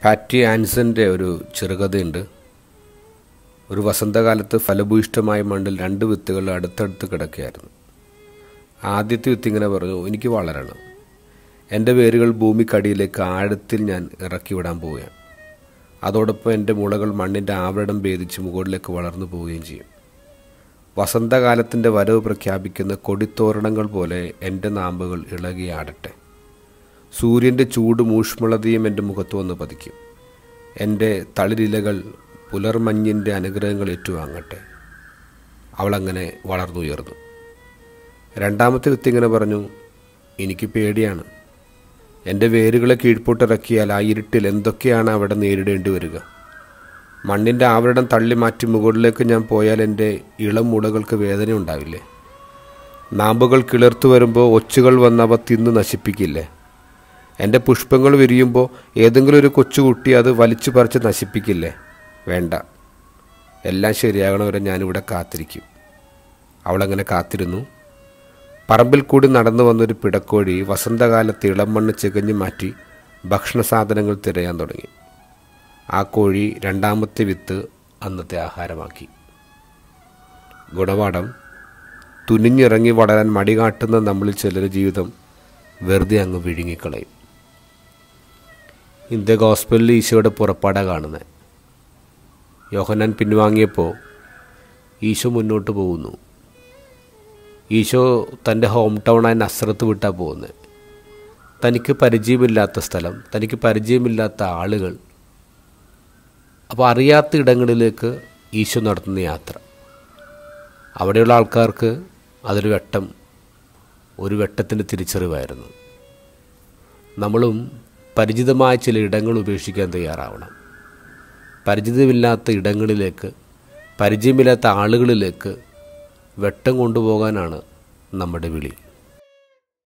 പാറ്റി ആൻസൻ്റെ ഒരു ചെറുകഥയുണ്ട് ഒരു വസന്തകാലത്ത് ഫലഭൂയിഷ്ടമായ മണ്ണിൽ രണ്ട് വിത്തുകൾ അടുത്തടുത്ത് കിടക്കുകയായിരുന്നു ആദ്യത്തെ വിത്ത് ഇങ്ങനെ പറഞ്ഞു എനിക്ക് വളരണം എൻ്റെ വേരുകൾ ഭൂമിക്കടിയിലേക്ക് ആഴത്തിൽ ഞാൻ ഇറക്കി വിടാൻ പോവുകയാണ് അതോടൊപ്പം എൻ്റെ മുളകൾ മണ്ണിൻ്റെ ആവരണം ഭേദിച്ച് മുകളിലേക്ക് വളർന്നു പോവുകയും ചെയ്യും വസന്തകാലത്തിൻ്റെ വരവ് പ്രഖ്യാപിക്കുന്ന കൊടിത്തോരണങ്ങൾ പോലെ എൻ്റെ നാമ്പുകൾ ഇളകിയാടട്ടെ സൂര്യൻ്റെ ചൂട് മൂഷ്മളതയും എൻ്റെ മുഖത്ത് വന്ന് പതിക്കും എൻ്റെ തളിരിലകൾ പുലർമഞ്ഞിൻ്റെ അനുഗ്രഹങ്ങൾ ഏറ്റുവാങ്ങട്ടെ അവളങ്ങനെ വളർന്നുയർന്നു രണ്ടാമത്തെ വ്യക്തി ഇങ്ങനെ പറഞ്ഞു എനിക്ക് പേടിയാണ് എൻ്റെ വേരുകളെ കീഴ്പോട്ടിറക്കിയാൽ ആ ഇരുട്ടിൽ എന്തൊക്കെയാണ് അവിടെ നേരിടേണ്ടി വരിക മണ്ണിൻ്റെ ആവരണം തള്ളി മാറ്റി മുകളിലേക്ക് ഞാൻ പോയാൽ എൻ്റെ ഇളം മുളകൾക്ക് വേദന ഉണ്ടാവില്ലേ നാമ്പുകൾ കിളിർത്തു വരുമ്പോൾ ഒച്ചുകൾ വന്നവ തിന്ന് നശിപ്പിക്കില്ലേ എൻ്റെ പുഷ്പങ്ങൾ വിരിയുമ്പോൾ ഏതെങ്കിലും ഒരു കൊച്ചുകുട്ടി അത് വലിച്ചു പറിച്ച് നശിപ്പിക്കില്ലേ വേണ്ട എല്ലാം ശരിയാകണ വരെ ഞാനിവിടെ കാത്തിരിക്കും അവളങ്ങനെ കാത്തിരുന്നു പറമ്പിൽ കൂടി നടന്നു വന്നൊരു പിടക്കോഴി വസന്തകാലത്ത് ഇളം മണ്ണ് ചികഞ്ഞു മാറ്റി ഭക്ഷണ സാധനങ്ങൾ തിരയാൻ തുടങ്ങി ആ കോഴി രണ്ടാമത്തെ വിത്ത് അന്നത്തെ ആഹാരമാക്കി ഗുണപാഠം തുനിഞ്ഞിറങ്ങി വളരാൻ മടി കാട്ടുന്ന നമ്മളിൽ ചിലർ ജീവിതം വെറുതെ അങ്ങ് വിഴുങ്ങിക്കളയും ഇന്ത്യ ഗോസ്പലിൽ ഈശോയുടെ പുറപ്പാടാണ് കാണുന്നത് യോഹനാൻ പിൻവാങ്ങിയപ്പോൾ ഈശോ മുന്നോട്ട് പോകുന്നു ഈശോ തൻ്റെ ഹോം ടൗണായ നസ്രത്ത് വിട്ടാണ് പോകുന്നത് തനിക്ക് പരിചയമില്ലാത്ത സ്ഥലം തനിക്ക് പരിചയമില്ലാത്ത ആളുകൾ അപ്പോൾ അറിയാത്ത ഇടങ്ങളിലേക്ക് ഈശോ നടത്തുന്ന യാത്ര അവിടെയുള്ള ആൾക്കാർക്ക് അതൊരു വെട്ടം ഒരു വെട്ടത്തിൻ്റെ തിരിച്ചറിവായിരുന്നു നമ്മളും പരിചിതമായ ചില ഇടങ്ങൾ ഉപേക്ഷിക്കാൻ തയ്യാറാവണം പരിചിതമില്ലാത്ത ഇടങ്ങളിലേക്ക് പരിചയമില്ലാത്ത ആളുകളിലേക്ക് വെട്ടം കൊണ്ടുപോകാനാണ് നമ്മുടെ വിളി